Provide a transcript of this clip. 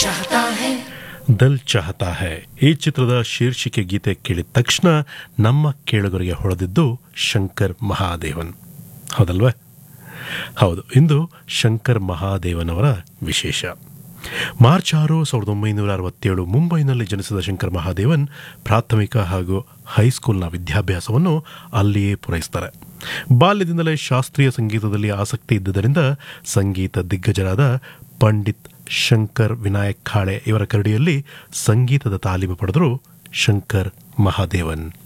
चाहता है ದಲ್ ಚಾಹತಾ ಹೈ ಈ ಚಿತ್ರದ ಶೀರ್ಷಿಕೆ ಗೀತೆ ಕೇಳಿದ ತಕ್ಷಣ ನಮ್ಮ ಕೇಳುಗರಿಗೆ ಹೊಳೆದಿದ್ದು ಶಂಕರ್ ಮಹಾದೇವನ್ ಹೌದಲ್ವೇ ಹೌದು ಇಂದು ಶಂಕರ್ ಮಹಾದೇವನವರ ವಿಶೇಷ ಮಾರ್ಚ್ ಆರು ಸಾವಿರದ ಒಂಬೈನೂರ ಅರವತ್ತೇಳು ಮುಂಬೈನಲ್ಲಿ ಜನಿಸಿದ ಶಂಕರ್ ಮಹಾದೇವನ್ ಪ್ರಾಥಮಿಕ ಹಾಗೂ ಹೈಸ್ಕೂಲ್ನ ವಿದ್ಯಾಭ್ಯಾಸವನ್ನು ಅಲ್ಲಿಯೇ ಪೂರೈಸ್ತಾರೆ ಬಾಲ್ಯದಿಂದಲೇ ಶಾಸ್ತ್ರೀಯ ಸಂಗೀತದಲ್ಲಿ ಆಸಕ್ತಿ ಇದ್ದುದರಿಂದ ಸಂಗೀತ ದಿಗ್ಗಜರಾದ ಪಂಡಿತ್ ಶಂಕರ್ ವಿನಾಯಕ್ ಖಾಳೆ ಇವರ ಕರಡಿಯಲ್ಲಿ ಸಂಗೀತದ ತಾಲೀಮು ಪಡೆದರು ಶಂಕರ್ ಮಹಾದೇವನ್